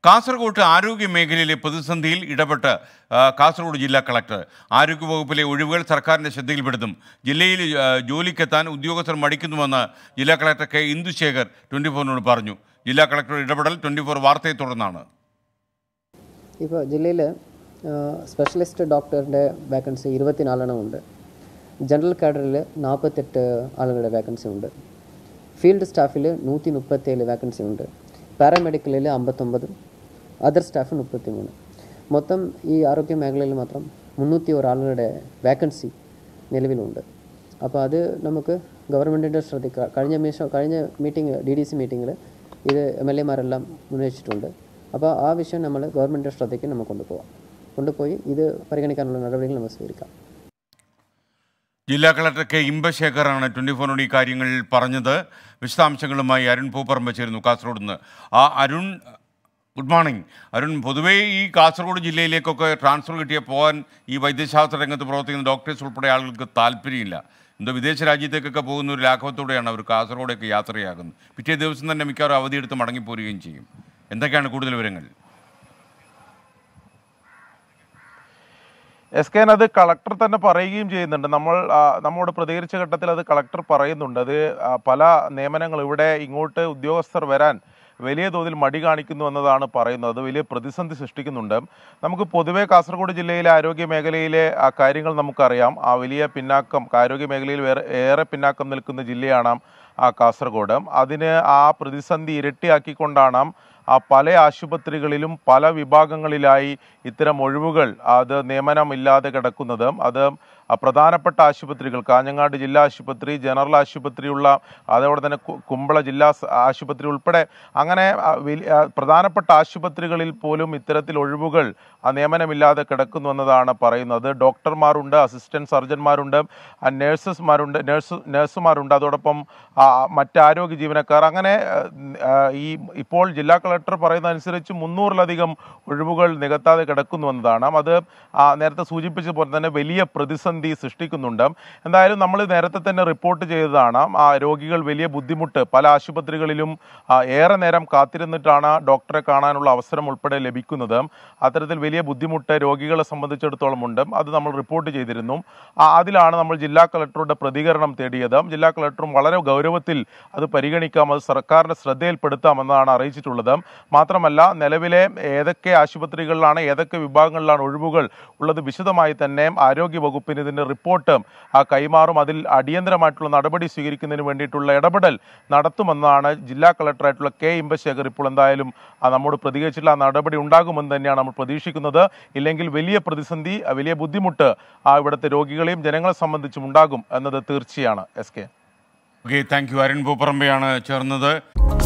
കാസർഗോഡ് ആരോഗ്യ മേഖലയിലെ പ്രതിസന്ധിയിൽ ഇടപെട്ട് ആ, കാസർഗോഡ് ജില്ലാ കളക്ടർ ആരോഗ്യവകുപ്പിലെ ഒഴിവുകൾ സർക്കാരിൻ്റെ ശ്രദ്ധയിൽപ്പെടുത്തും ജില്ലയിൽ ആ, ജോലിക്കെത്താൻ ഉദ്യോഗസ്ഥർ മടിക്കുന്നുവെന്ന് ജില്ലാ കളക്ടർ കെ ഇന്ദുശേഖർ ട്വൻറ്റി ഫോറിനോട് പറഞ്ഞു ജില്ലാ കളക്ടറുടെ ഇടപെടൽ ട്വൻറ്റി ഫോർ വാർത്തയെ തുടർന്നാണ് ഇപ്പോൾ ജില്ലയിൽ സ്പെഷ്യലിസ്റ്റ് ഡോക്ടറിൻ്റെ വേക്കൻസി ഇരുപത്തിനാലെണ്ണം ഉണ്ട് ജനറൽ കാഡറിൽ നാൽപ്പത്തെട്ട് ആളുകളുടെ വേക്കൻസി ഉണ്ട് ഫീൽഡ് സ്റ്റാഫിൽ നൂറ്റി മുപ്പത്തേഴ് വേക്കൻസി ഉണ്ട് പാരാമെഡിക്കലിൽ അമ്പത്തൊമ്പത് അതർ സ്റ്റാഫ് മുപ്പത്തി മൂന്ന് മൊത്തം ഈ ആരോഗ്യ മേഖലയിൽ മാത്രം മുന്നൂറ്റി ഒരു ആളുകളുടെ വേക്കൻസി നിലവിലുണ്ട് അപ്പോൾ അത് നമുക്ക് ഗവൺമെൻറ്റിൻ്റെ ശ്രദ്ധിക്കുക കഴിഞ്ഞ മീഷ കഴിഞ്ഞ മീറ്റിംഗ് ഡി ഡി സി മീറ്റിങ്ങിൽ ഇത് എം എൽ എമാരെല്ലാം ഉന്നയിച്ചിട്ടുണ്ട് അപ്പോൾ ആ വിഷയം നമ്മൾ ഗവൺമെൻറ്റിൻ്റെ ശ്രദ്ധയ്ക്ക് നമുക്ക് കൊണ്ടുപോകാം കൊണ്ടുപോയി ഇത് പരിഗണിക്കാനുള്ള നടപടികൾ നമുക്ക് സ്വീകരിക്കാം ജില്ലാ കളക്ടർ കെ ഇമ്പശേഖറാണ് ട്വൻറ്റി ഫോറിനോട് ഈ കാര്യങ്ങൾ പറഞ്ഞത് വിശദാംശങ്ങളുമായി അരുൺ പൂപ്പറമ്പ് ചേരുന്നു കാസർഗോഡ് നിന്ന് ആ അരുൺ ഗുഡ് മോർണിംഗ് അരുൺ പൊതുവേ ഈ കാസർഗോഡ് ജില്ലയിലേക്കൊക്കെ ട്രാൻസ്ഫർ കിട്ടിയ പോകാൻ ഈ വൈദ്യശാസ്ത്ര രംഗത്ത് പ്രവർത്തിക്കുന്ന ഡോക്ടേഴ്സ് ഉൾപ്പെടെ ആളുകൾക്ക് താല്പര്യമില്ല എന്തോ വിദേശ രാജ്യത്തേക്കൊക്കെ പോകുന്ന ഒരു ലാഘവത്തോടെയാണ് അവർ കാസർഗോഡേക്ക് യാത്രയാകുന്നത് പിറ്റേ ദിവസം തന്നെ മിക്കവാറും അവധിയെടുത്ത് മടങ്ങിപ്പോരുകയും ചെയ്യും എന്തൊക്കെയാണ് കൂടുതൽ വിവരങ്ങൾ എസ് കെ അത് കളക്ടർ തന്നെ പറയുകയും ചെയ്യുന്നുണ്ട് നമ്മൾ ആ, നമ്മോട് പ്രതികരിച്ച ഘട്ടത്തിൽ അത് കളക്ടർ പറയുന്നുണ്ട് അത് ആ, പല നിയമനങ്ങൾ ഇവിടെ ഇങ്ങോട്ട് ഉദ്യോഗസ്ഥർ വരാൻ വലിയ തോതിൽ മടി കാണിക്കുന്നു എന്നതാണ് പറയുന്നത് അത് വലിയ പ്രതിസന്ധി സൃഷ്ടിക്കുന്നുണ്ട് നമുക്ക് പൊതുവേ കാസർഗോഡ് ജില്ലയിലെ ആരോഗ്യ മേഖലയിലെ ആ കാര്യങ്ങൾ നമുക്കറിയാം ആ വലിയ പിന്നാക്കം ആരോഗ്യ മേഖലയിൽ വേറെ ഏറെ പിന്നാക്കം നിൽക്കുന്ന ജില്ലയാണ് ആ കാസർഗോഡ് അതിന് ആ പ്രതിസന്ധി ഇരട്ടിയാക്കിക്കൊണ്ടാണ് ആ പല ആശുപത്രികളിലും പല വിഭാഗങ്ങളിലായി ഇത്തരം ഒഴിവുകൾ അത് നിയമനമില്ലാതെ കിടക്കുന്നത് അത് ആ പ്രധാനപ്പെട്ട ആശുപത്രികൾ കാഞ്ഞങ്ങാട് ജില്ലാ ആശുപത്രി ജനറൽ ആശുപത്രിയുള്ള അതോടെ തന്നെ കു- കുമ്പള ജില്ലാ സ- ആശുപത്രി ഉൾപ്പെടെ അങ്ങനെ ആ, വലിയ ആ, പ്രധാനപ്പെട്ട ആശുപത്രികളിൽ പോലും ഇത്തരത്തിൽ ഒഴിവുകൾ ആ നിയമനമില്ലാതെ കിടക്കുന്നു എന്നതാണ് പറയുന്നത് ഡോക്ടർമാരുണ്ട് അസിസ്റ്റന്റ് സർജന്മാരുണ്ട് ആ, നഴ്സസ്മാരുണ്ട് നഴ്സ് നഴ്സുമാരുണ്ട് അതോടൊപ്പം ആ, മറ്റ് ആരോഗ്യ ജീവനക്കാർ അങ്ങനെ ആ, ആ, ഈ ഇപ്പോൾ ജില്ലാ കളക്ടർ പറയുന്നതനുസരിച്ച് മുന്നൂറിലധികം ഒഴിവുകൾ നികത്താതെ കിടക്കുന്നു എന്നതാണ് അത് ആ, നേരത്തെ സൂചിപ്പിച്ചതുപോലെ തന്നെ വലിയ പ്രതിസന്ധി സൃഷ്ടിക്കുന്നുണ്ട് എന്തായാലും നമ്മൾ നേരത്തെ തന്നെ റിപ്പോർട്ട് ചെയ്തതാണ് ആ രോഗികൾ വലിയ ബുദ്ധിമുട്ട് പല ആശുപത്രികളിലും ആ, ഏറെ നേരം കാത്തിരുന്നിട്ടാണ് ഡോക്ടറെ കാണാനുള്ള അവസരം ഉൾപ്പെടെ ലഭിക്കുന്നത് അത്തരത്തിൽ വലിയ ബുദ്ധിമുട്ട് രോഗികളെ സംബന്ധിച്ചിടത്തോളം ഉണ്ട് അത് നമ്മൾ റിപ്പോർട്ട് ചെയ്തിരുന്നു ആ, അതിലാണ് നമ്മൾ ജില്ലാ കളക്ടറുടെ പ്രതികരണം തേടിയത് ജില്ലാ കളക്ടറും വളരെ ഗൗരവത്തിൽ അത് പരിഗണിക്കാം അത് സർക്കാരിന്റെ ശ്രദ്ധയിൽപ്പെടുത്താമെന്നാണ് അറിയിച്ചിട്ടുള്ളത് മാത്രമല്ല നിലവിലെ ഏതൊക്കെ ആശുപത്രികളിലാണ് ഏതൊക്കെ വിഭാഗങ്ങളിലാണ് ഒഴിവുകൾ ഉള്ളത് വിശദമായി തന്നെ ആരോഗ്യ വകുപ്പിന് ഇതിന്റെ റിപ്പോർട്ട് ആ, കൈമാറും അതിൽ അടിയന്തരമായിട്ടുള്ള നടപടി സ്വീകരിക്കുന്നതിന് വേണ്ടിയിട്ടുള്ള ഇടപെടൽ നടത്തുമെന്നാണ് ജില്ലാ കളക്ടറായിട്ടുള്ള കെ ഇമ്പശേഖർ ഇപ്പോൾ എന്തായാലും ആ, നമ്മോട് പ്രതികരിച്ചിട്ടുള്ള ആ നടപടി ഉണ്ടാകുമെന്ന് തന്നെയാണ് നമ്മൾ പ്രതീക്ഷിക്കുന്നത് ഇല്ലെങ്കിൽ വലിയ പ്രതിസന്ധി ആ, വലിയ ബുദ്ധിമുട്ട് ആ, ഇവിടുത്തെ രോഗികളെയും ജനങ്ങളെ സംബന്ധിച്ചും ഉണ്ടാകും എന്നത് തീർച്ചയാണ് എസ് കെ ഓക്കെ താങ്ക് യു അരുൺ പൂപ്പറമ്പയാണ് ചേർന്നത്